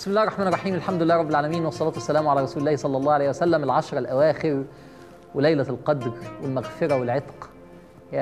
بسم الله الرحمن الرحيم الحمد لله رب العالمين والصلاة والسلام على رسول الله صلى الله عليه وسلم العشر الأواخر وليلة القدر والمغفرة والعتق يا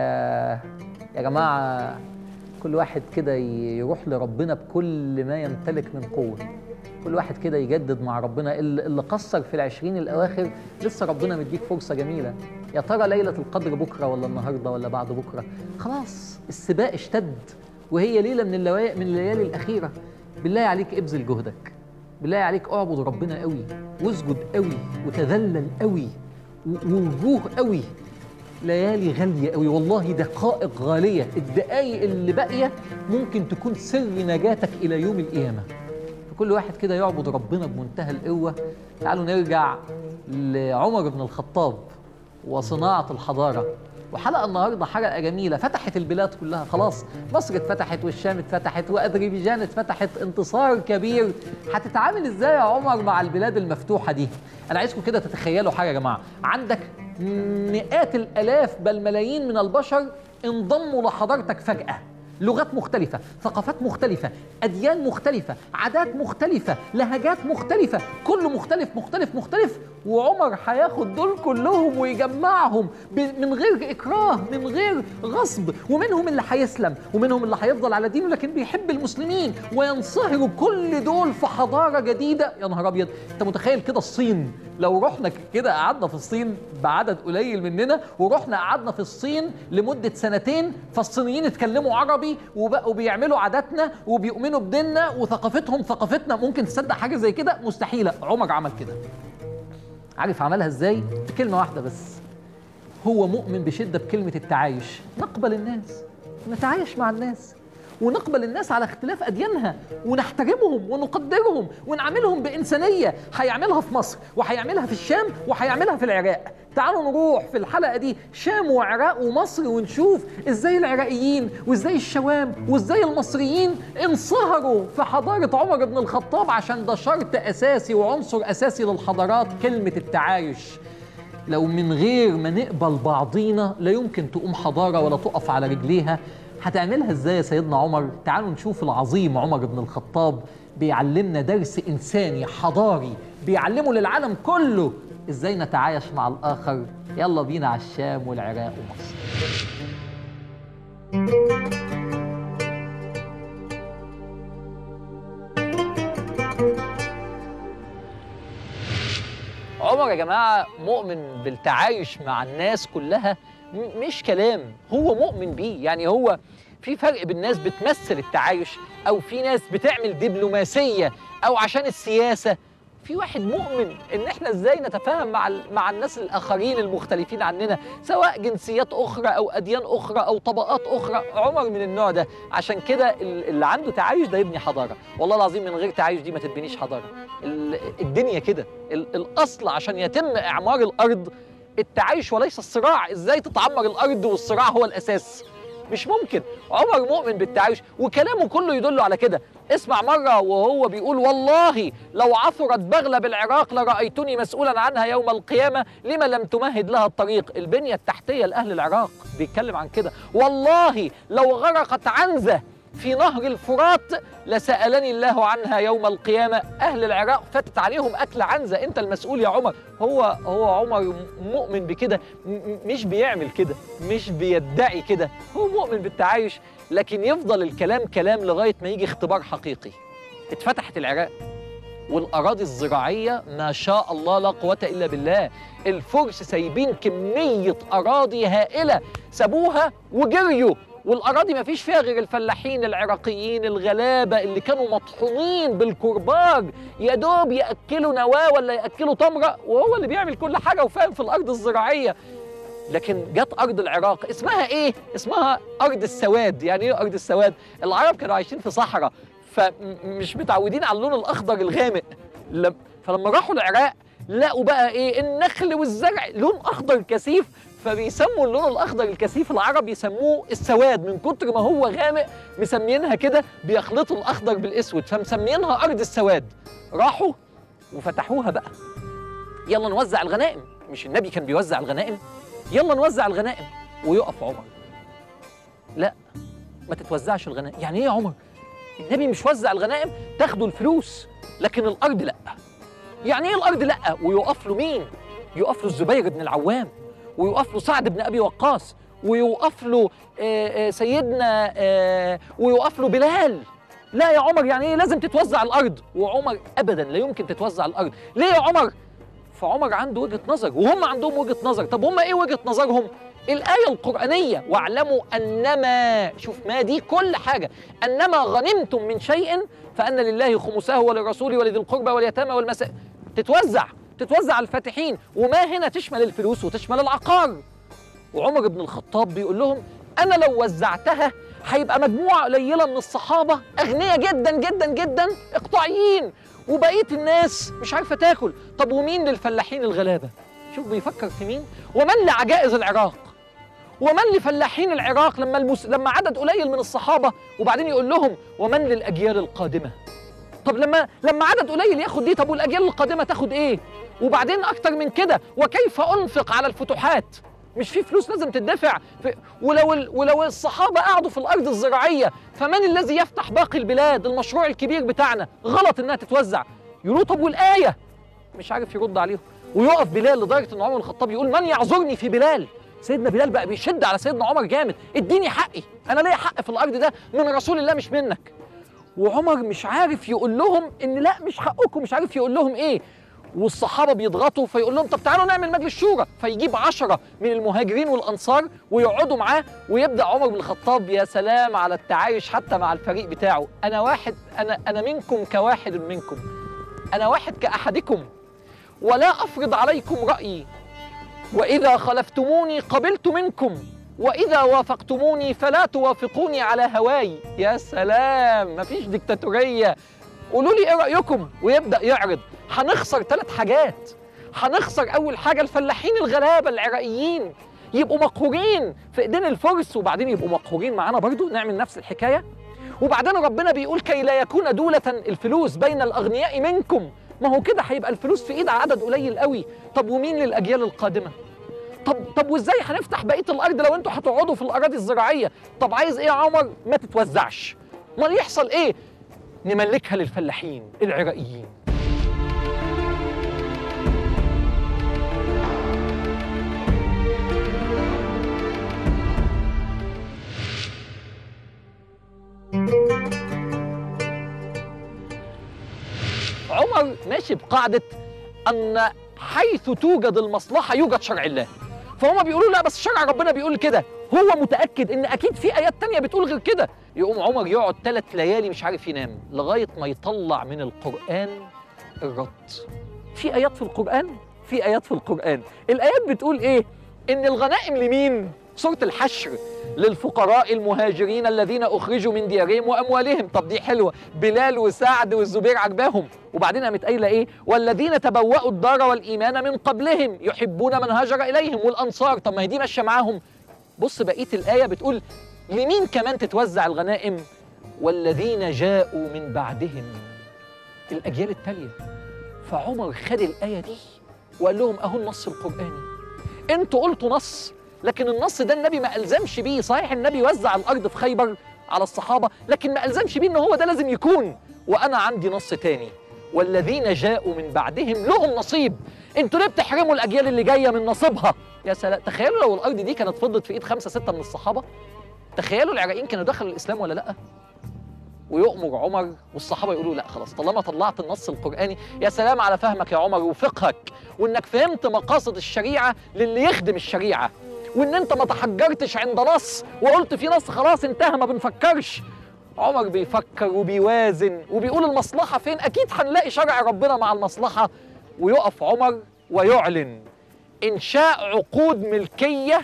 يا جماعة كل واحد كده يروح لربنا بكل ما يمتلك من قوة كل واحد كده يجدد مع ربنا اللي اللي قصر في العشرين الأواخر لسه ربنا مديك فرصة جميلة يا ترى ليلة القدر بكرة ولا النهاردة ولا بعد بكرة خلاص السباق اشتد وهي ليلة من الليالي من الليالي الأخيرة بالله عليك ابذل جهدك بالله عليك اعبد ربنا قوي واسجد قوي وتذلل قوي و- ووجوه قوي ليالي غالية قوي والله دقائق غالية الدقايق اللي باقية ممكن تكون سر نجاتك إلى يوم القيامة فكل واحد كده يعبد ربنا بمنتهى القوة تعالوا نرجع لعمر بن الخطاب وصناعة الحضارة وحلقة النهاردة حلقة جميلة فتحت البلاد كلها خلاص مصر اتفتحت والشام اتفتحت وأذربيجان اتفتحت انتصار كبير هتتعامل ازاي يا عمر مع البلاد المفتوحة دي أنا عايزكم كده تتخيلوا حاجة يا جماعة عندك مئات الآلاف بل ملايين من البشر انضموا لحضارتك فجأة لغات مختلفة ثقافات مختلفة أديان مختلفة عادات مختلفة لهجات مختلفة كله مختلف مختلف مختلف وعمر هياخد دول كلهم ويجمعهم ب- من غير إكراه من غير غصب ومنهم اللي هيسلم ومنهم اللي هيفضل على دينه لكن بيحب المسلمين وينصهروا كل دول في حضارة جديدة يا نهار أبيض أنت متخيل كده الصين لو رحنا كده قعدنا في الصين بعدد قليل مننا ورحنا قعدنا في الصين لمدة سنتين فالصينيين اتكلموا عربي وبقوا بيعملوا عاداتنا وبيؤمنوا بديننا وثقافتهم ثقافتنا ممكن تصدق حاجة زي كده مستحيلة عمر عمل كده عارف عملها ازاي بكلمة واحدة بس هو مؤمن بشدة بكلمة التعايش نقبل الناس نتعايش مع الناس ونقبل الناس على اختلاف أديانها ونحترمهم ونقدرهم ونعاملهم بإنسانية هيعملها في مصر وهيعملها في الشام وهيعملها في العراق تعالوا نروح في الحلقة دي شام وعراق ومصر ونشوف ازاي العراقيين وازاي الشوام وازاي المصريين انصهروا في حضارة عمر بن الخطاب عشان ده شرط أساسي وعنصر أساسي للحضارات كلمة التعايش لو من غير ما نقبل بعضينا لا يمكن تقوم حضارة ولا تقف على رجليها هتعملها ازاي يا سيدنا عمر تعالوا نشوف العظيم عمر بن الخطاب بيعلمنا درس إنساني حضاري بيعلمه للعالم كله ازاي نتعايش مع الآخر يلا بينا على الشام والعراق ومصر عمر يا جماعة مؤمن بالتعايش مع الناس كلها م- مش كلام هو مؤمن بيه يعني هو في فرق بين ناس بتمثل التعايش أو في ناس بتعمل دبلوماسية أو عشان السياسة في واحد مؤمن ان احنا ازاي نتفاهم مع ال- مع الناس الاخرين المختلفين عننا سواء جنسيات اخرى او اديان اخرى او طبقات اخرى عمر من النوع ده عشان كده ال- اللي عنده تعايش ده يبني حضاره والله العظيم من غير تعايش دي ما تتبنيش حضاره ال- الدنيا كده ال- الاصل عشان يتم اعمار الارض التعايش وليس الصراع ازاي تتعمر الارض والصراع هو الاساس مش ممكن عمر مؤمن بالتعايش وكلامه كله يدل على كده اسمع مرة وهو بيقول والله لو عثرت بغلة بالعراق لرأيتني مسؤولا عنها يوم القيامة لما لم تمهد لها الطريق البنية التحتية لأهل العراق بيتكلم عن كده والله لو غرقت عنزة في نهر الفرات لسألني الله عنها يوم القيامة أهل العراق فاتت عليهم أكل عنزة أنت المسؤول يا عمر هو هو عمر مؤمن بكده م- م- مش بيعمل كده مش بيدعي كده هو مؤمن بالتعايش لكن يفضل الكلام كلام لغاية ما يجي اختبار حقيقي اتفتحت العراق والأراضي الزراعية ما شاء الله لا قوة إلا بالله الفرس سايبين كمية أراضي هائلة سابوها وجريوا والأراضي ما فيش فيها غير الفلاحين العراقيين الغلابة اللي كانوا مطحونين بالكرباج يا دوب يأكلوا نواة ولا يأكلوا تمرة وهو اللي بيعمل كل حاجة وفاهم في الأرض الزراعية لكن جت ارض العراق اسمها ايه اسمها ارض السواد يعني ايه ارض السواد العرب كانوا عايشين في صحراء فمش متعودين على اللون الاخضر الغامق لم- فلما راحوا العراق لقوا بقى ايه النخل والزرع لون اخضر كثيف فبيسموا اللون الاخضر الكثيف العرب يسموه السواد من كتر ما هو غامق مسمينها كده بيخلطوا الاخضر بالاسود فمسمينها ارض السواد راحوا وفتحوها بقى يلا نوزع الغنائم مش النبي كان بيوزع الغنائم يلا نوزع الغنائم ويقف عمر لا ما تتوزعش الغنائم يعني ايه يا عمر النبي مش وزع الغنائم تاخدوا الفلوس لكن الارض لا يعني ايه الارض لا ويقف له مين يقف له الزبير بن العوام ويقف له سعد بن ابي وقاص ويوقف له آه، آه، سيدنا آه، ويوقف له بلال لا يا عمر يعني ايه لازم تتوزع الارض وعمر ابدا لا يمكن تتوزع الارض ليه يا عمر فعمر عنده وجهه نظر وهم عندهم وجهه نظر طب هم ايه وجهه نظرهم الآية القرآنية واعلموا أنما شوف ما دي كل حاجة أنما غنمتم من شيء فأن لله خمسه وللرسول ولذي القربى واليتامى والمساء تتوزع تتوزع على الفاتحين وما هنا تشمل الفلوس وتشمل العقار وعمر بن الخطاب بيقول لهم انا لو وزعتها هيبقى مجموعه قليله من الصحابه اغنياء جدا جدا جدا اقطاعيين وبقيه الناس مش عارفه تاكل طب ومين للفلاحين الغلابه شوف بيفكر في مين ومن لعجائز العراق ومن لفلاحين العراق لما المس... لما عدد قليل من الصحابه وبعدين يقول لهم ومن للاجيال القادمه طب لما لما عدد قليل ياخد دي طب والاجيال القادمه تاخد ايه وبعدين اكتر من كده وكيف انفق على الفتوحات مش في فلوس لازم تدفع في ولو ال... ولو الصحابه قعدوا في الارض الزراعيه فمن الذي يفتح باقي البلاد المشروع الكبير بتاعنا غلط انها تتوزع يقولوا طب والايه مش عارف يرد عليهم ويقف بلال لدرجه ان عمر بن الخطاب يقول من يعذرني في بلال سيدنا بلال بقى بيشد على سيدنا عمر جامد اديني حقي انا ليا حق في الارض ده من رسول الله مش منك وعمر مش عارف يقول لهم ان لا مش حقكم مش عارف يقول لهم ايه والصحابه بيضغطوا فيقول لهم طب تعالوا نعمل مجلس شورى فيجيب عشرة من المهاجرين والانصار ويقعدوا معاه ويبدا عمر بن الخطاب يا سلام على التعايش حتى مع الفريق بتاعه انا واحد انا انا منكم كواحد منكم انا واحد كاحدكم ولا افرض عليكم رايي واذا خلفتموني قبلت منكم واذا وافقتموني فلا توافقوني على هواي يا سلام مفيش ديكتاتوريه قولوا لي ايه رايكم ويبدا يعرض هنخسر ثلاث حاجات هنخسر اول حاجه الفلاحين الغلابه العراقيين يبقوا مقهورين في ايدين الفرس وبعدين يبقوا مقهورين معانا برضو نعمل نفس الحكايه وبعدين ربنا بيقول كي لا يكون دولة الفلوس بين الأغنياء منكم ما هو كده هيبقى الفلوس في إيد عدد قليل قوي طب ومين للأجيال القادمة طب طب وازاي هنفتح بقيه الارض لو انتوا هتقعدوا في الاراضي الزراعيه طب عايز ايه يا عمر ما تتوزعش امال يحصل ايه نملكها للفلاحين العراقيين عمر ماشي بقاعده ان حيث توجد المصلحه يوجد شرع الله فهم بيقولوا لا بس شرع ربنا بيقول كده هو متاكد ان اكيد في ايات تانية بتقول غير كده يقوم عمر يقعد ثلاث ليالي مش عارف ينام لغايه ما يطلع من القران الرد في ايات في القران في ايات في القران الايات بتقول ايه ان الغنائم لمين سوره الحشر للفقراء المهاجرين الذين اخرجوا من ديارهم واموالهم طب دي حلوه بلال وسعد والزبير عجباهم وبعدين قامت قايله ايه والذين تبوأوا الدار والايمان من قبلهم يحبون من هاجر اليهم والانصار طب ما هي دي ماشيه معاهم بص بقيه الايه بتقول لمين كمان تتوزع الغنائم والذين جاءوا من بعدهم الاجيال التاليه فعمر خد الايه دي وقال لهم اهو النص القراني انتوا قلتوا نص لكن النص ده النبي ما الزمش بيه صحيح النبي وزع الارض في خيبر على الصحابه لكن ما الزمش بيه ان هو ده لازم يكون وانا عندي نص تاني والذين جاءوا من بعدهم لهم نصيب انتوا ليه بتحرموا الاجيال اللي جايه من نصيبها يا سلام تخيلوا لو الارض دي كانت فضلت في ايد خمسه سته من الصحابه تخيلوا العراقيين كانوا دخلوا الاسلام ولا لا ويؤمر عمر والصحابه يقولوا لا خلاص طالما طلعت النص القراني يا سلام على فهمك يا عمر وفقهك وانك فهمت مقاصد الشريعه للي يخدم الشريعه وان انت ما تحجرتش عند نص وقلت في نص خلاص انتهى ما بنفكرش عمر بيفكر وبيوازن وبيقول المصلحه فين اكيد هنلاقي شرع ربنا مع المصلحه ويقف عمر ويعلن انشاء عقود ملكيه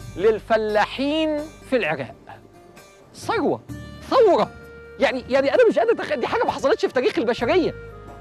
للفلاحين في العراق ثروه ثوره يعني يعني انا مش قادر اتخيل دي حاجه ما حصلتش في تاريخ البشريه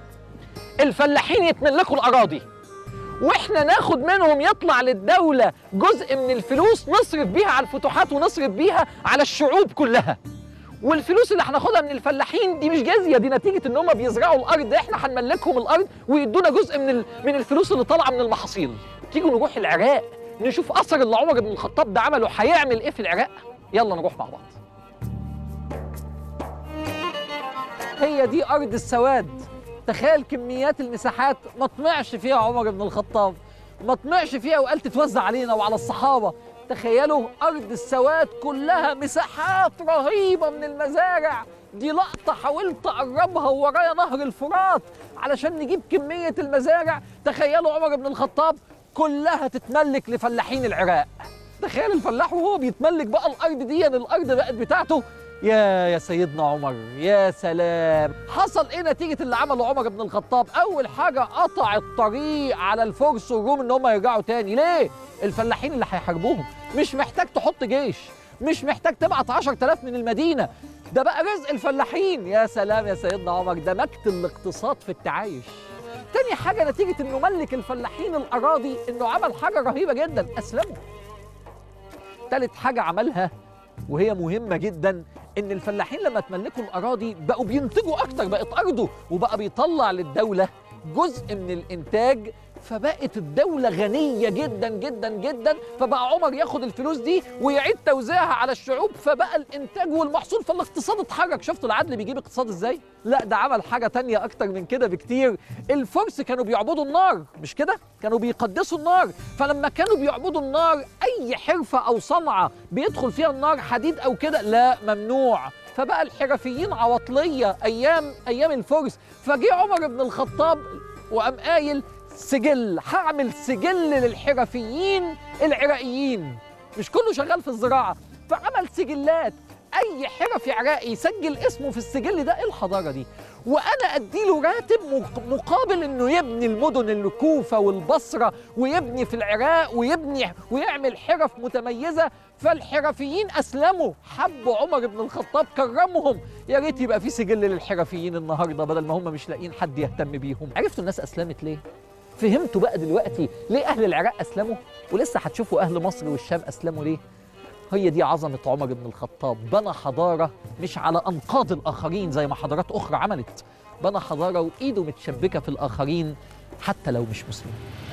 الفلاحين يتملكوا الاراضي واحنا ناخد منهم يطلع للدوله جزء من الفلوس نصرف بيها على الفتوحات ونصرف بيها على الشعوب كلها والفلوس اللي هناخدها من الفلاحين دي مش جزيه دي نتيجه ان هم بيزرعوا الارض احنا هنملكهم الارض ويدونا جزء من ال- من الفلوس اللي طالعه من المحاصيل تيجوا نروح العراق نشوف اثر اللي عمر بن الخطاب ده عمله هيعمل ايه في العراق يلا نروح مع بعض هي دي ارض السواد تخيل كميات المساحات ما طمعش فيها عمر بن الخطاب ما طمعش فيها وقال تتوزع علينا وعلى الصحابة تخيلوا أرض السواد كلها مساحات رهيبة من المزارع دي لقطة حاولت أقربها ورايا نهر الفرات علشان نجيب كمية المزارع تخيلوا عمر بن الخطاب كلها تتملك لفلاحين العراق تخيل الفلاح وهو بيتملك بقى الأرض دي الأرض بقت بتاعته يا يا سيدنا عمر يا سلام حصل ايه نتيجة اللي عمله عمر بن الخطاب أول حاجة قطع الطريق على الفرس والروم إن هم يرجعوا تاني ليه؟ الفلاحين اللي هيحاربوهم مش محتاج تحط جيش مش محتاج تبعت 10000 من المدينة ده بقى رزق الفلاحين يا سلام يا سيدنا عمر ده مكتب الاقتصاد في التعايش تاني حاجة نتيجة انه ملك الفلاحين الأراضي انه عمل حاجة رهيبة جدا أسلموا تالت حاجة عملها وهي مهمة جدا ان الفلاحين لما تملكوا الأراضي بقوا بينتجوا أكتر بقت أرضه وبقى بيطلع للدولة جزء من الإنتاج فبقت الدولة غنية جدا جدا جدا فبقى عمر ياخد الفلوس دي ويعيد توزيعها على الشعوب فبقى الإنتاج والمحصول فالاقتصاد اتحرك شفتوا العدل بيجيب اقتصاد ازاي؟ لا ده عمل حاجة تانية أكتر من كده بكتير الفرس كانوا بيعبدوا النار مش كده؟ كانوا بيقدسوا النار فلما كانوا بيعبدوا النار أي حرفة أو صنعة بيدخل فيها النار حديد أو كده لا ممنوع فبقى الحرفيين عواطلية أيام أيام الفرس فجه عمر بن الخطاب وقام قايل سجل هعمل سجل للحرفيين العراقيين مش كله شغال في الزراعة فعمل سجلات أي حرفي عراقي يسجل اسمه في السجل ده إيه الحضارة دي وأنا أديله راتب مق- مقابل إنه يبني المدن الكوفة والبصرة ويبني في العراق ويبني ويعمل حرف متميزة فالحرفيين أسلموا حبوا عمر بن الخطاب كرمهم يا ريت يبقى في سجل للحرفيين النهارده بدل ما هم مش لاقيين حد يهتم بيهم عرفتوا الناس أسلمت ليه؟ فهمتوا بقى دلوقتي ليه أهل العراق أسلموا ولسه هتشوفوا أهل مصر والشام أسلموا ليه هي دي عظمة عمر بن الخطاب بنى حضارة مش على أنقاض الآخرين زي ما حضارات أخرى عملت بنى حضارة وإيده متشبكة في الآخرين حتى لو مش مسلم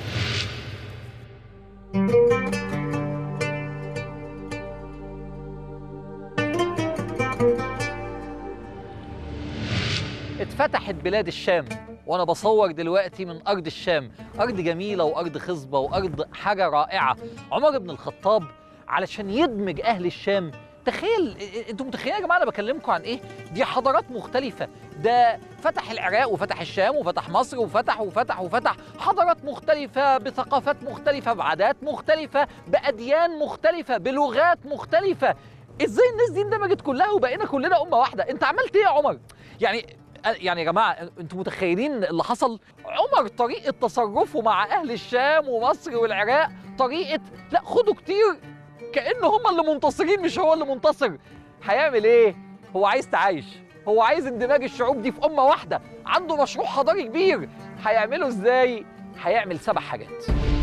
اتفتحت بلاد الشام وانا بصور دلوقتي من ارض الشام ارض جميله وارض خصبه وارض حاجه رائعه عمر بن الخطاب علشان يدمج اهل الشام تخيل انتوا متخيلين يا جماعه انا بكلمكم عن ايه دي حضارات مختلفه ده فتح العراق وفتح الشام وفتح مصر وفتح وفتح وفتح حضارات مختلفه بثقافات مختلفه بعادات مختلفه باديان مختلفه بلغات مختلفه ازاي الناس دي اندمجت كلها وبقينا كلنا امه واحده انت عملت ايه يا عمر يعني يعني يا جماعه انتوا متخيلين اللي حصل عمر طريقه تصرفه مع اهل الشام ومصر والعراق طريقه لا خدوا كتير كأن هم اللي منتصرين مش هو اللي منتصر هيعمل ايه هو عايز تعايش هو عايز اندماج الشعوب دي في امه واحده عنده مشروع حضاري كبير هيعمله ازاي هيعمل سبع حاجات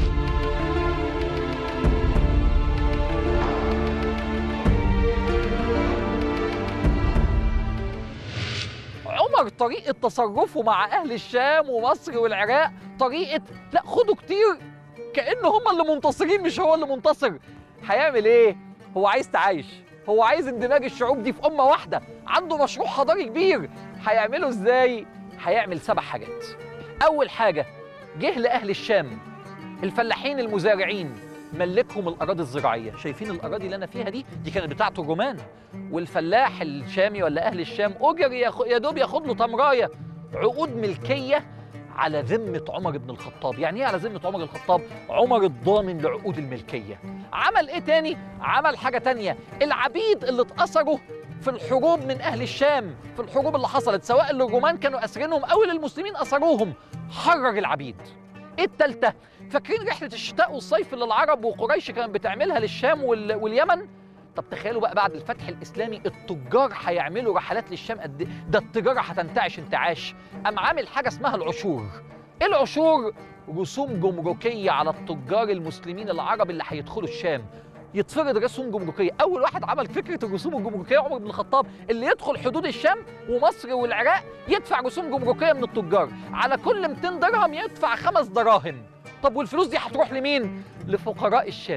عمر طريقة تصرفه مع أهل الشام ومصر والعراق طريقة لا خدوا كتير كأن هم اللي منتصرين مش هو اللي منتصر هيعمل إيه؟ هو عايز تعايش هو عايز اندماج الشعوب دي في أمة واحدة عنده مشروع حضاري كبير هيعمله إزاي؟ هيعمل سبع حاجات أول حاجة جه لأهل الشام الفلاحين المزارعين ملكهم الأراضي الزراعية شايفين الأراضي اللي أنا فيها دي دي كانت بتاعته الرومان والفلاح الشامي ولا أهل الشام أجر ياخ- يا دوب ياخد له تمراية عقود ملكية على ذمة عمر بن الخطاب يعني ايه على ذمة عمر بن الخطاب عمر الضامن لعقود الملكية عمل ايه تاني عمل حاجة تانية العبيد اللي اتأثروا في الحروب من أهل الشام في الحروب اللي حصلت سواء اللي الرومان كانوا أسرينهم أو اللي المسلمين أسروهم حرر العبيد ايه التالتة فاكرين رحلة الشتاء والصيف اللي العرب وقريش كانت بتعملها للشام وال... واليمن طب تخيلوا بقى بعد الفتح الاسلامي التجار هيعملوا رحلات للشام قد إيه؟ ده التجاره هتنتعش انتعاش قام عامل حاجه اسمها العشور ايه العشور رسوم جمركيه على التجار المسلمين العرب اللي هيدخلوا الشام يتفرض رسوم جمركيه اول واحد عمل فكره الرسوم الجمركيه عمر بن الخطاب اللي يدخل حدود الشام ومصر والعراق يدفع رسوم جمركيه من التجار على كل 200 درهم يدفع خمس دراهم طب والفلوس دي هتروح لمين لفقراء الشام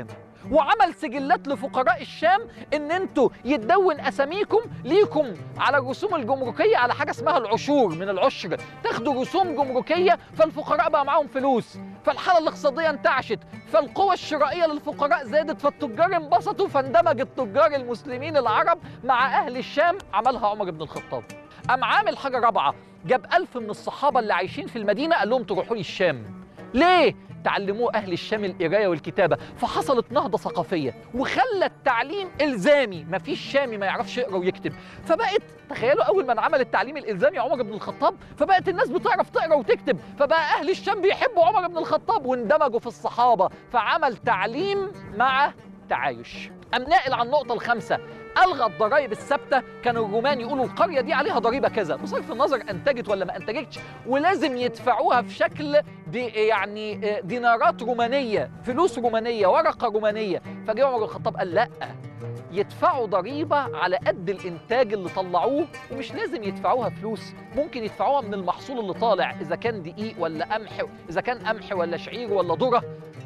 وعمل سجلات لفقراء الشام ان انتوا يتدون اساميكم ليكم على الرسوم الجمركيه على حاجه اسمها العشور من العشر تاخدوا رسوم جمركيه فالفقراء بقى معاهم فلوس فالحاله الاقتصاديه انتعشت فالقوة الشرائية للفقراء زادت فالتجار انبسطوا فاندمج التجار المسلمين العرب مع أهل الشام عملها عمر بن الخطاب قام عامل حاجة رابعة جاب ألف من الصحابة اللي عايشين في المدينة قال لهم تروحوا لي الشام ليه؟ تعلموه أهل الشام القراية والكتابة فحصلت نهضة ثقافية وخلى التعليم إلزامي مفيش شامي ما يعرفش يقرأ ويكتب فبقت تخيلوا أول ما عمل التعليم الإلزامي عمر بن الخطاب فبقت الناس بتعرف تقرأ وتكتب فبقى أهل الشام بيحبوا عمر بن الخطاب واندمجوا في الصحابة فعمل تعليم مع تعايش أم ناقل عن النقطة الخامسة الغى الضرائب الثابته كان الرومان يقولوا القريه دي عليها ضريبه كذا بصرف النظر انتجت ولا ما انتجتش ولازم يدفعوها في شكل دي يعني دينارات رومانيه فلوس رومانيه ورقه رومانيه فجه عمر الخطاب قال لا يدفعوا ضريبة على قد الإنتاج اللي طلعوه ومش لازم يدفعوها فلوس ممكن يدفعوها من المحصول اللي طالع إذا كان دقيق ولا قمح إذا كان قمح ولا شعير ولا ذرة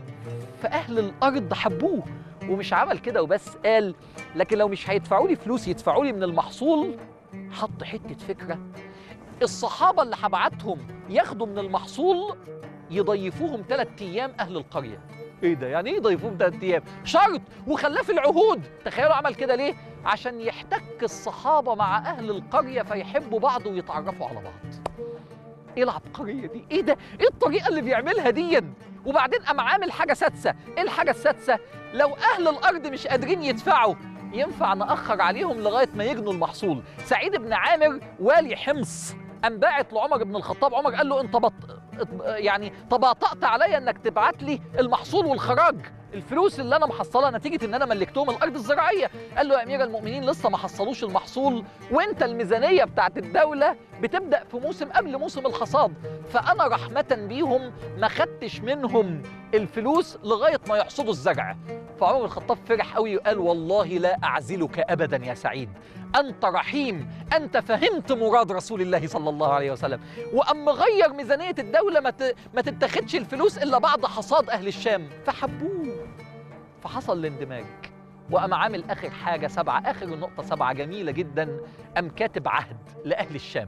فأهل الأرض حبوه ومش عمل كده وبس قال لكن لو مش هيدفعوا لي فلوس يدفعوا لي من المحصول حط حته فكره الصحابه اللي هبعتهم ياخدوا من المحصول يضيفوهم ثلاث ايام اهل القريه ايه ده يعني ايه يضيفوهم ثلاث ايام شرط وخلاه في العهود تخيلوا عمل كده ليه عشان يحتك الصحابه مع اهل القريه فيحبوا بعض ويتعرفوا على بعض ايه العبقريه دي ايه ده ايه الطريقه اللي بيعملها دي وبعدين قام عامل حاجه سادسه ايه الحاجه السادسه لو اهل الارض مش قادرين يدفعوا ينفع ناخر عليهم لغايه ما يجنوا المحصول سعيد بن عامر والي حمص قام باعت لعمر بن الخطاب عمر قال له انت بط... يعني تباطأت عليا انك تبعت لي المحصول والخراج الفلوس اللي انا محصلها نتيجه ان انا ملكتهم الارض الزراعيه قال له يا امير المؤمنين لسه ما حصلوش المحصول وانت الميزانيه بتاعت الدوله بتبدا في موسم قبل موسم الحصاد فانا رحمه بيهم ما خدتش منهم الفلوس لغايه ما يحصدوا الزرع فعمر بن الخطاب فرح قوي وقال والله لا اعزلك ابدا يا سعيد انت رحيم انت فهمت مراد رسول الله صلى الله عليه وسلم واما غير ميزانيه الدوله ما ما تتاخدش الفلوس الا بعد حصاد اهل الشام فحبوه فحصل الاندماج وقام عامل اخر حاجه سبعه اخر النقطه سبعه جميله جدا قام كاتب عهد لاهل الشام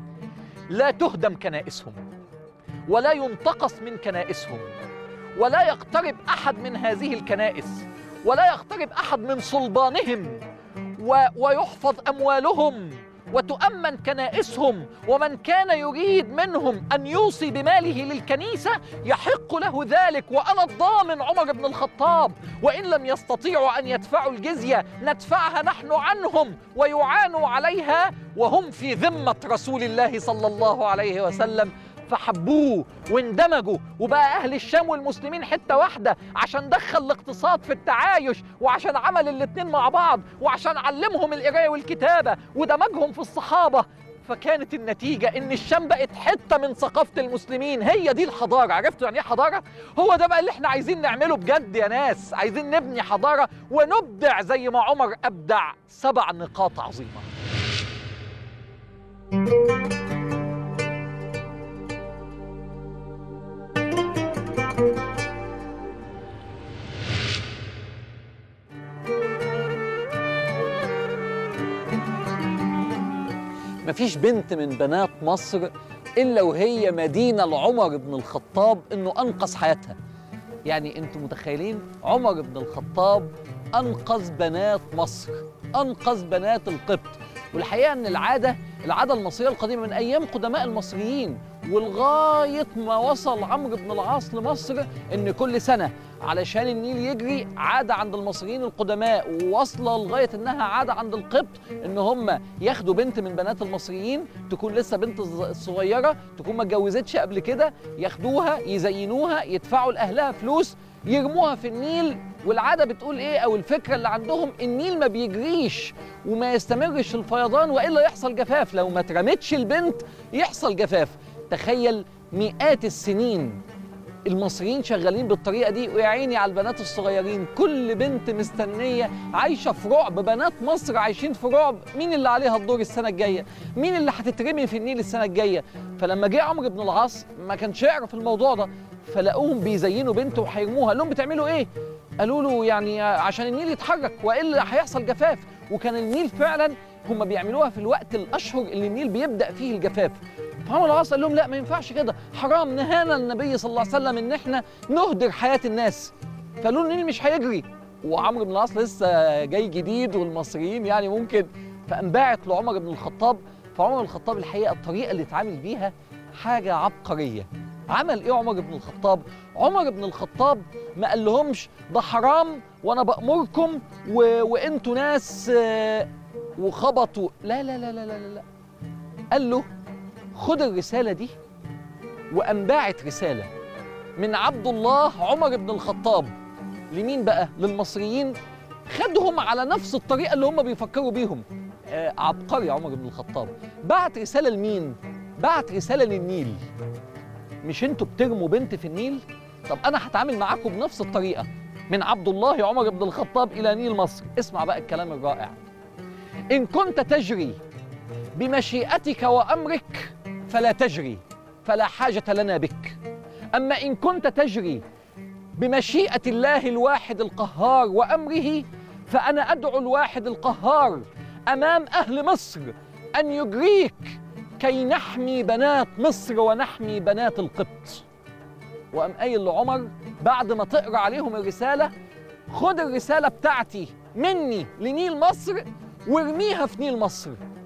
لا تهدم كنائسهم ولا ينتقص من كنائسهم ولا يقترب احد من هذه الكنائس ولا يقترب احد من صلبانهم و... ويحفظ اموالهم وتؤمن كنائسهم ومن كان يريد منهم ان يوصي بماله للكنيسه يحق له ذلك وانا الضامن عمر بن الخطاب وان لم يستطيعوا ان يدفعوا الجزيه ندفعها نحن عنهم ويعانوا عليها وهم في ذمه رسول الله صلى الله عليه وسلم فحبوه واندمجوا وبقى اهل الشام والمسلمين حته واحده عشان دخل الاقتصاد في التعايش وعشان عمل الاتنين مع بعض وعشان علمهم القرايه والكتابه ودمجهم في الصحابه فكانت النتيجة إن الشام بقت حتة من ثقافة المسلمين هي دي الحضارة عرفتوا يعني إيه حضارة؟ هو ده بقى اللي إحنا عايزين نعمله بجد يا ناس عايزين نبني حضارة ونبدع زي ما عمر أبدع سبع نقاط عظيمة مفيش بنت من بنات مصر الا وهي مدينه لعمر بن الخطاب انه انقذ حياتها يعني انتم متخيلين عمر بن الخطاب انقذ بنات مصر انقذ بنات القبط والحقيقه ان العاده العاده المصريه القديمه من ايام قدماء المصريين ولغايه ما وصل عمرو بن العاص لمصر ان كل سنه علشان النيل يجري عاده عند المصريين القدماء وواصله لغايه انها عاده عند القبط ان هم ياخدوا بنت من بنات المصريين تكون لسه بنت صغيره تكون ما اتجوزتش قبل كده ياخدوها يزينوها يدفعوا لاهلها فلوس يرموها في النيل والعاده بتقول ايه او الفكره اللي عندهم النيل ما بيجريش وما يستمرش الفيضان والا يحصل جفاف لو ما اترمتش البنت يحصل جفاف تخيل مئات السنين المصريين شغالين بالطريقه دي ويا عيني على البنات الصغيرين كل بنت مستنيه عايشه في رعب بنات مصر عايشين في رعب مين اللي عليها الدور السنه الجايه مين اللي هتترمي في النيل السنه الجايه فلما جه عمرو بن العاص ما كانش يعرف الموضوع ده فلقوهم بيزينوا بنته وهيرموها قال لهم بتعملوا ايه قالوا له يعني عشان النيل يتحرك والا هيحصل جفاف وكان النيل فعلا هم بيعملوها في الوقت الاشهر اللي النيل بيبدا فيه الجفاف فعمر العاص قال لهم لا ما ينفعش كده حرام نهانا النبي صلى الله عليه وسلم ان احنا نهدر حياه الناس فقالوا له النيل مش هيجري وعمرو بن العاص لسه جاي جديد والمصريين يعني ممكن فانبعت لعمر بن الخطاب فعمر بن الخطاب الحقيقه الطريقه اللي اتعامل بيها حاجه عبقريه عمل ايه عمر بن الخطاب عمر بن الخطاب ما قال لهمش ده حرام وانا بامركم و... وانتوا ناس آه، وخبطوا لا لا لا لا لا لا قال له خد الرسالة دي وأنبعت رسالة من عبد الله عمر بن الخطاب لمين بقى؟ للمصريين خدهم على نفس الطريقة اللي هم بيفكروا بيهم آه عبقري عمر بن الخطاب بعت رسالة لمين؟ بعت رسالة للنيل مش انتوا بترموا بنت في النيل؟ طب أنا هتعامل معاكم بنفس الطريقة من عبد الله عمر بن الخطاب إلى نيل مصر اسمع بقى الكلام الرائع إن كنت تجري بمشيئتك وأمرك فلا تجري فلا حاجة لنا بك أما إن كنت تجري بمشيئة الله الواحد القهار وأمره فأنا أدعو الواحد القهار أمام أهل مصر أن يجريك كي نحمي بنات مصر ونحمي بنات القبط وقام قايل لعمر بعد ما تقرا عليهم الرساله خد الرساله بتاعتي مني لنيل مصر وارميها في نيل مصر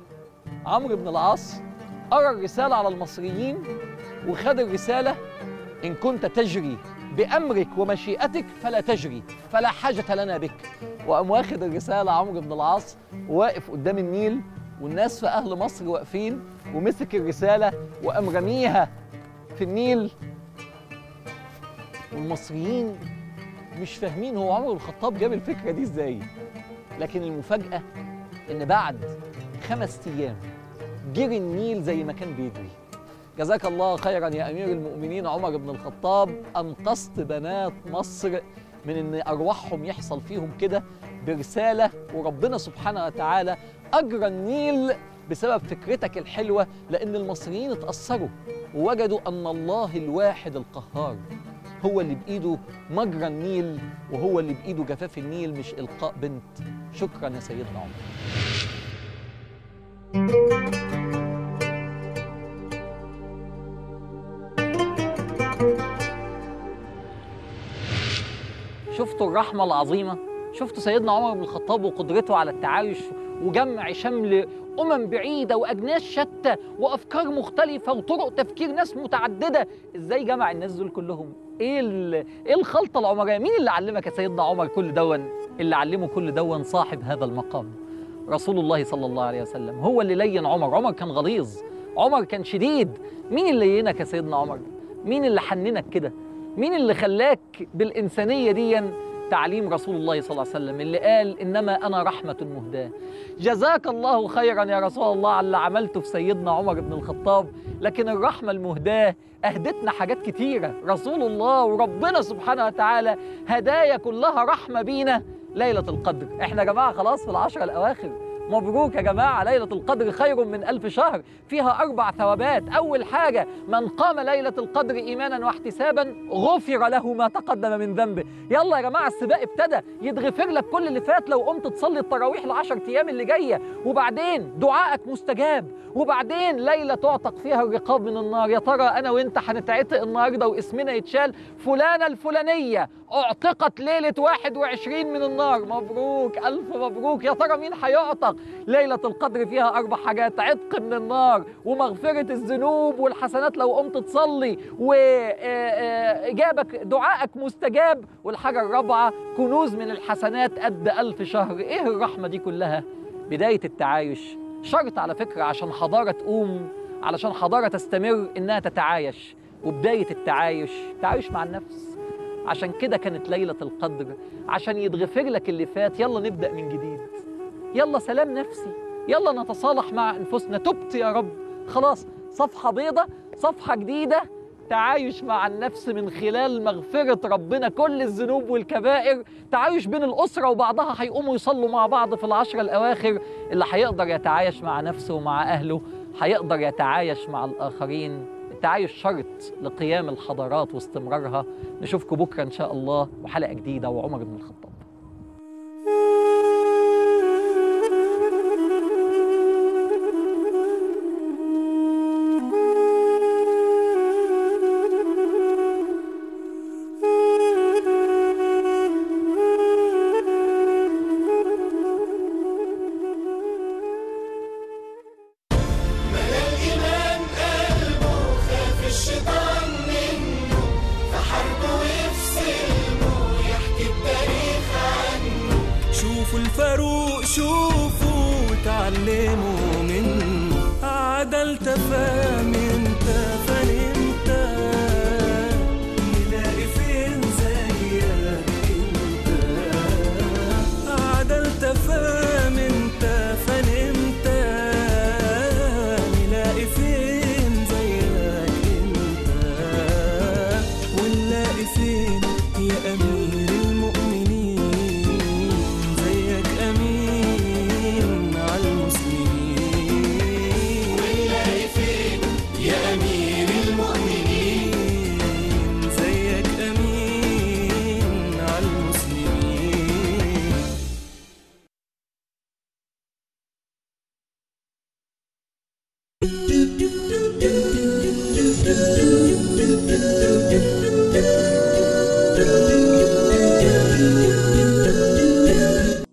عمرو بن العاص قرا الرساله على المصريين وخد الرساله ان كنت تجري بامرك ومشيئتك فلا تجري فلا حاجه لنا بك وقام واخد الرساله عمرو بن العاص وواقف قدام النيل والناس في اهل مصر واقفين ومسك الرساله وقام رميها في النيل والمصريين مش فاهمين هو عمر بن الخطاب جاب الفكره دي ازاي لكن المفاجاه ان بعد خمس ايام جري النيل زي ما كان بيجري جزاك الله خيرا يا امير المؤمنين عمر بن الخطاب انقذت بنات مصر من ان ارواحهم يحصل فيهم كده برساله وربنا سبحانه وتعالى اجرى النيل بسبب فكرتك الحلوه لان المصريين اتاثروا ووجدوا ان الله الواحد القهار هو اللي بايده مجرى النيل وهو اللي بايده جفاف النيل مش القاء بنت شكرا يا سيدنا عمر شفتوا الرحمة العظيمة شفتوا سيدنا عمر بن الخطاب وقدرته على التعايش وجمع شمل أمم بعيدة وأجناس شتى وأفكار مختلفة وطرق تفكير ناس متعددة إزاي جمع الناس دول كلهم إيه, إيه الخلطة العمرية مين اللي علمك يا سيدنا عمر كل دون اللي علمه كل دون صاحب هذا المقام رسول الله صلى الله عليه وسلم هو اللي لين عمر عمر كان غليظ عمر كان شديد مين اللي لينك يا سيدنا عمر مين اللي حننك كده مين اللي خلاك بالإنسانية دي تعليم رسول الله صلى الله عليه وسلم اللي قال إنما أنا رحمة مهداة جزاك الله خيرا يا رسول الله على اللي عملته في سيدنا عمر بن الخطاب لكن الرحمة المهداة أهدتنا حاجات كتيرة رسول الله وربنا سبحانه وتعالى هدايا كلها رحمة بينا ليلة القدر احنا يا جماعة خلاص في العشرة الأواخر مبروك يا جماعة ليلة القدر خير من ألف شهر فيها أربع ثوابات أول حاجة من قام ليلة القدر إيمانا واحتسابا غفر له ما تقدم من ذنبه يلا يا جماعة السباق ابتدى يتغفر لك كل اللي فات لو قمت تصلي التراويح العشر أيام اللي جاية وبعدين دعائك مستجاب وبعدين ليلة تعتق فيها الرقاب من النار يا ترى أنا وأنت هنتعتق النهاردة واسمنا يتشال فلانة الفلانية اعتقت ليلة 21 من النار مبروك ألف مبروك يا ترى مين هيعتق ليلة القدر فيها أربع حاجات عتق من النار ومغفرة الذنوب والحسنات لو قمت تصلي وإجابك دعائك مستجاب والحاجة الرابعة كنوز من الحسنات قد ألف شهر إيه الرحمة دي كلها بداية التعايش شرط على فكرة عشان حضارة تقوم علشان حضارة تستمر إنها تتعايش وبداية التعايش تعايش مع النفس عشان كده كانت ليلة القدر عشان يتغفر لك اللي فات يلا نبدأ من جديد يلا سلام نفسي يلا نتصالح مع أنفسنا تبت يا رب خلاص صفحة بيضة صفحة جديدة تعايش مع النفس من خلال مغفرة ربنا كل الذنوب والكبائر تعايش بين الأسرة وبعضها هيقوموا يصلوا مع بعض في العشرة الأواخر اللي هيقدر يتعايش مع نفسه ومع أهله هيقدر يتعايش مع الآخرين التعايش شرط لقيام الحضارات واستمرارها نشوفكم بكرة إن شاء الله وحلقة جديدة وعمر بن الخطاب ملا الإيمان قلبه خاف الشيطان منه فحاربه ويفسلمه يحكي التاريخ عنه شوفوا الفاروق شوفوا وتعلموا منه عدل تفاهم